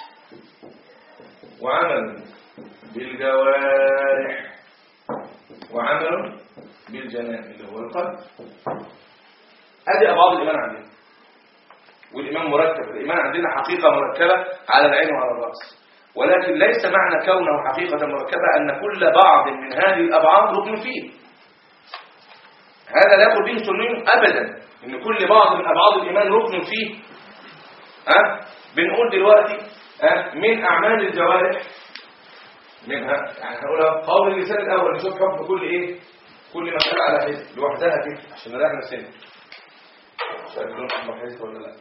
وعمل بالجوارح وعمل بالجنان اللي هو القلب ادي ابعاد الايمان عندنا والايمان مركب الايمان عندنا حقيقه مركبه على العين وعلى الراس ولكن ليس معنى كونه حقيقه مركبه ان كل بعض من هذه الابعاد ركن فيه هذا لا يقول به سنين ابدا ان كل بعض من ابعاد الايمان ركن فيه ها بنقول دلوقتي ها من اعمال الجوارح منها يعني هنقولها قول اللسان الاول نشوف حكم كل ايه كل مسألة على حزب لوحدها كده عشان نريح نفسنا مش عارف لون احمر حزب ولا لا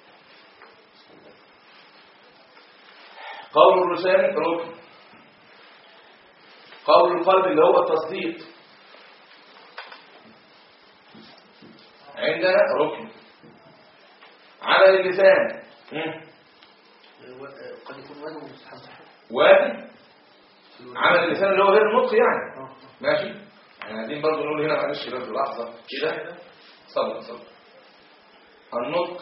قول اللسان ركن قول القلب اللي هو التصديق عندنا ركن عمل اللسان مم. قد يكون واجب ومستحب واجب عمل اللسان اللي هو غير النطق يعني اه ماشي احنا قاعدين برضه نقول هنا معلش برضه لحظه كده صبر صبر النطق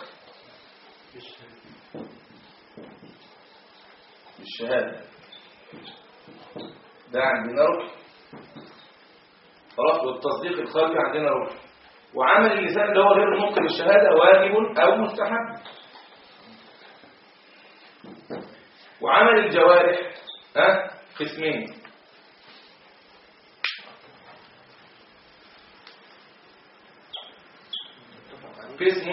بالشهاده ده عندنا ركن خلاص والتصديق القلبي عندنا ركن وعمل اللسان اللي هو غير النطق بالشهادة واجب أو مستحب وعمل الجوارح ها قسمين قسم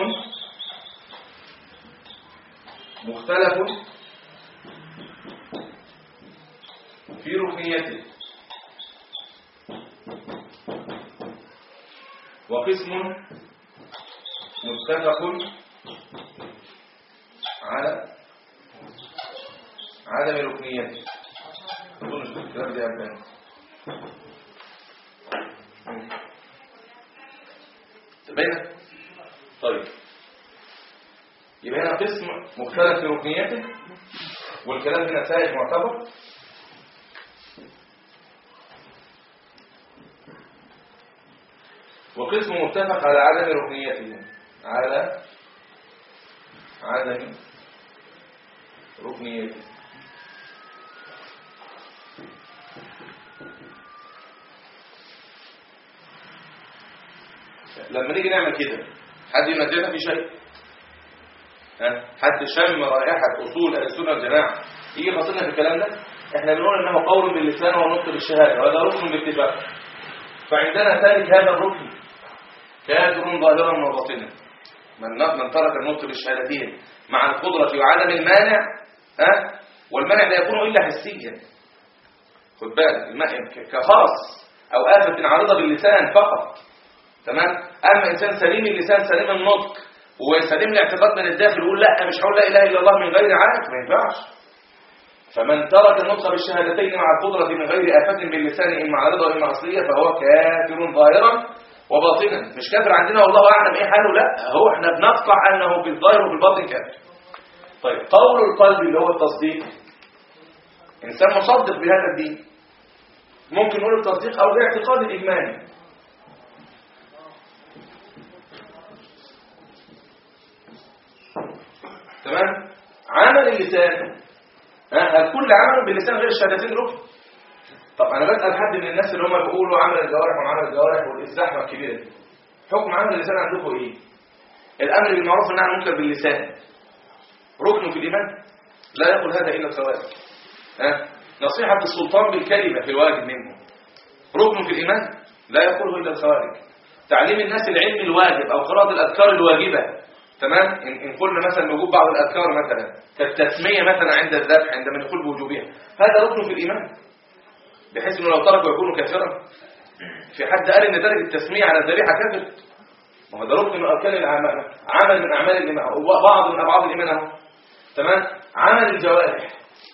مختلف في ركنيته وقسم متفق على عدم ركنيته أظن الكلام ده يبان تبين طيب يبقى هنا قسم مختلف في ركنيته والكلام هنا سائغ معتبر وقسم متفق على عدم ركنيته على عدم ركنيته لما نيجي نعمل كده حد ينزلنا في شيء ها حد شم رائحة أصول أهل السنة والجماعة يجي خاصنا في الكلام ده احنا بنقول انه قول باللسان ونطق بالشهادة وهذا ركن باتفاق فعندنا ثالث هذا الركن كافر ظاهرا وباطنا من من ترك النطق بالشهادتين مع القدرة وعدم المانع ها والمانع لا يكون إلا حسيا خد بالك المانع كخاص أو آفة عارضة باللسان فقط تمام أما إنسان سليم اللسان سليم النطق وسليم الاعتقاد من الداخل يقول لا مش هقول لا إله إلا الله من غير عارف ما ينفعش فمن ترك النطق بالشهادتين مع القدرة من غير آفة باللسان إما عارضة وإما أصلية فهو كافر ظاهرا وباطنا مش كافر عندنا والله أعلم إيه حاله لا هو إحنا بنقطع أنه في الظاهر وفي الباطن كافر طيب قول القلب اللي هو التصديق إنسان مصدق بهذا الدين ممكن نقول التصديق أو الاعتقاد الإجمالي تمام عمل اللسان ها هل كل عمل باللسان غير الشهادتين ركن طب انا بسال حد من الناس اللي هم بيقولوا عمل الجوارح وعمل الجوارح والازدحمه الكبيره دي حكم عمل اللسان عندكم ايه الامر بالمعروف والنهي عن المنكر باللسان ركن في الايمان لا يقول هذا الا الخوارج ها نصيحه السلطان بالكلمه في الواجب منه ركن في الايمان لا يقوله الا الخوارج تعليم الناس العلم الواجب او قراءه الاذكار الواجبه تمام إن, إن قلنا مثلا وجوب بعض الأذكار مثلا كالتسمية مثلا عند الذبح عندما نقول بوجوبها هذا ركن في الإيمان بحيث أنه لو تركه يكون كافرا في حد قال إن درجة التسمية على الذبيحة كافر ما هو ده ركن من أركان الأعمال عمل من أعمال الإيمان بعض من أبعاد الإيمان أهو تمام عمل الجوارح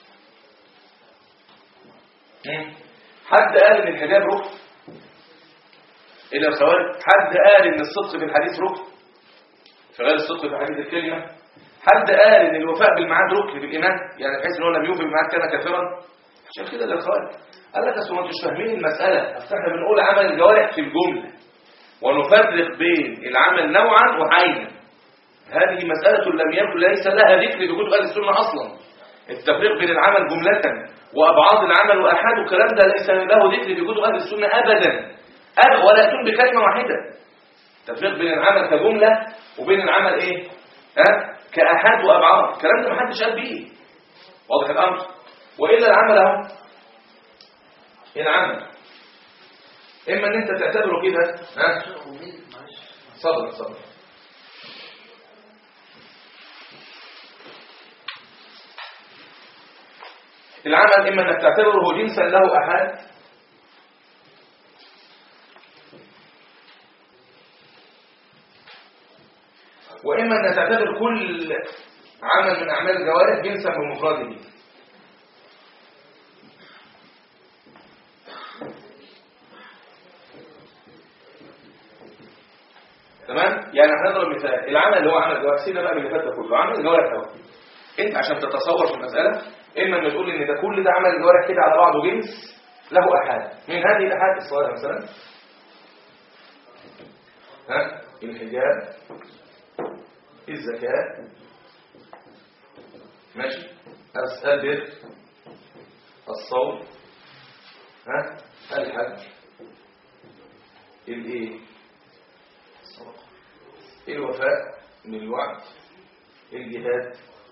حد قال إن الحجاب ركن إلى الخوارج حد قال إن الصدق في الحديث ركن في غير الصدق في حديث الكلمة حد قال ان الوفاء بالميعاد ركن في الايمان يعني بحيث ان هو لم يوفي بالميعاد كان كافرا عشان كده ده الخوارج قال لك اصل انتوا مش فاهمين المساله اصل احنا بنقول عمل الجوارح في الجمله ونفرق بين العمل نوعا وعينا هذه مساله لم يكن ليس لها ذكر في كتب اهل السنه اصلا التفريق بين العمل جمله وابعاد العمل واحاد الكلام ده ليس له ذكر في كتب اهل السنه ابدا ابدا ولا يكون بكلمه واحده تفريق بين العمل كجمله وبين العمل ايه ها كأحاد وأبعاد الكلام ده محدش قال بيه واضح الأمر وإلا العمل اهو العمل إما أن أنت تعتبره كده ها صبر صبر العمل إما أنك تعتبره جنسا له أحاد وإما أن تعتبر كل عمل من أعمال الجوارح جنسا بمفرده تمام يعني هنضرب مثال العمل اللي هو عمل الجوارح سيبنا بقى من اللي فات ده كله عمل الجوارح اهو انت عشان تتصور في المساله اما ان تقول ان ده كل ده عمل الجوارح كده على بعضه جنس له احاد من هذه الاحاد الصلاه مثلا ها الحجاب الزكاة ماشي البر الصوم ها الحج الايه الوفاء بالوعد الجهاد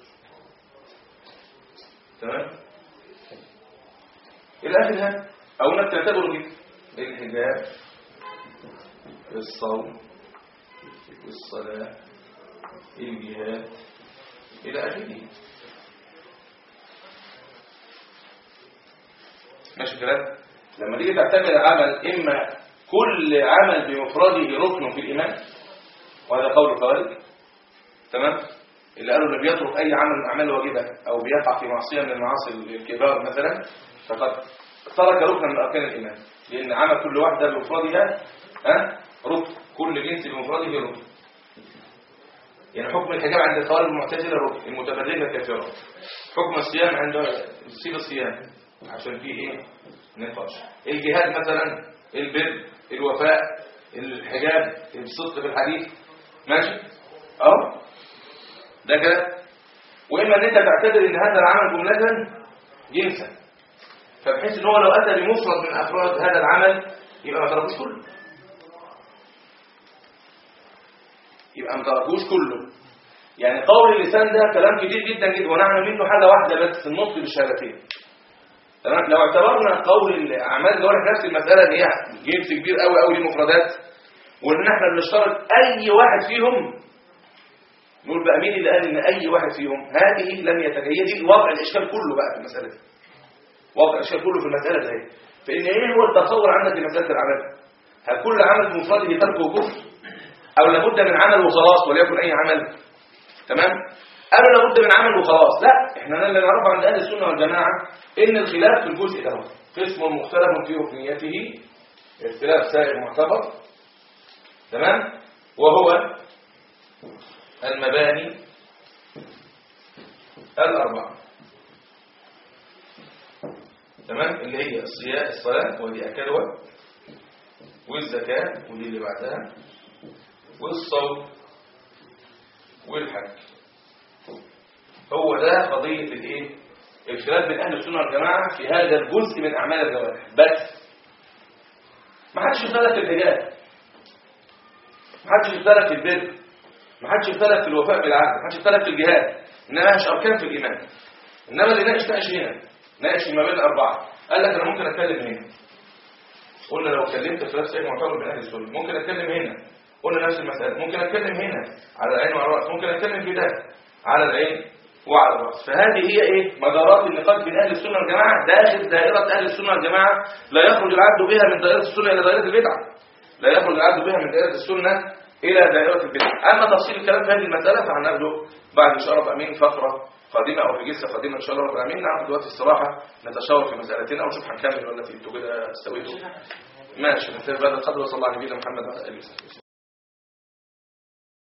تمام الى اخرها او انك تعتبر كده الحجاب الصوم الصلاه الجهاد الى اخره ماشي الكلام لما تيجي تعتبر العمل اما كل عمل بمفرده ركن في الايمان وهذا قول الخوارج تمام اللي قالوا اللي بيترك اي عمل من الاعمال الواجبه او بيقع في معصيه من المعاصي الكبار مثلا فقد ترك ركنا من اركان الايمان لان عمل كل واحده بمفردها ها ركن كل جنس بمفرده ركن يعني حكم الحجاب عند الخوارج المعتزله ركن المتبرجه كافره حكم الصيام عند سيب الصيام عشان فيه ايه نقاش الجهاد مثلا البر الوفاء الحجاب الصدق في الحديث ماشي اه ده كده واما ان انت تعتبر ان هذا العمل جمله جنسا فبحيث ان هو لو اتى بمفرد من افراد هذا العمل يبقى ما تركوش كله يبقى ما تركوش كله يعني قول اللسان ده كلام كتير جدا جدا ونعمل منه حاجه واحده بس النطق بالشهادتين تمام لو اعتبرنا قول الاعمال الجوارح نفس المساله ان هي جنس كبير قوي قوي للمفردات وان احنا بنشترط اي واحد فيهم نقول بقى مين اللي قال ان اي واحد فيهم هذه لم يتجيد دي وضع الاشكال كله بقى في المساله دي وضع الاشكال كله في المساله دي فان ايه هو التصور عندك لمساله العمل هل كل عمل بمفرده تركه كفر او لابد من عمل وخلاص وليكن اي عمل تمام قالوا لابد من عمل وخلاص لا احنا اللي نعرفه عند اهل السنه والجماعه ان الخلاف في الجزء ده قسم مختلف في ركنيته اختلاف سائر معتبر تمام وهو المباني الأربعة تمام اللي هي الصيام الصلاة ودي أكلوة والزكاة ودي اللي بعدها والصوم والحج هو ده قضية الايه الخلاف بين أهل السنة والجماعة في هذا الجزء من أعمال الجوارح بس ما حدش يختلف في الحجاب ما حدش يختلف في البر ما حدش يختلف في الوفاء بالعهد ما حدش يختلف في الجهاد انما مش اركان في الايمان انما اللي ناقش ناقش هنا ناقش ما بين الاربعه قال لك انا ممكن اتكلم هنا قلنا لو اتكلمت في نفس اي معتبر من اهل السنه ممكن اتكلم هنا قلنا نفس المساله ممكن اتكلم هنا على العين وعلى الراس ممكن اتكلم في ده على العين وعلى الراس فهذه هي ايه مدارات النقاش بين اهل السنه والجماعه داخل دائره اهل السنه والجماعه لا يخرج العبد بها من دائره السنه الى دائره البدعه لا يخرج العبد بها من دائره السنه إلى دائرة البدع أما تفصيل الكلام في هذه المسألة فهناخده بعد إن شاء الله أمين فقرة قادمة أو في جلسة قادمة إن شاء الله رب العالمين ناخد دلوقتي استراحة نتشاور في مسألتين أو نشوف هنكمل ولا في انتوا كده استويتوا ماشي ننتهي بهذا القدر وصلى الله على نبينا محمد وعلى آله وصحبه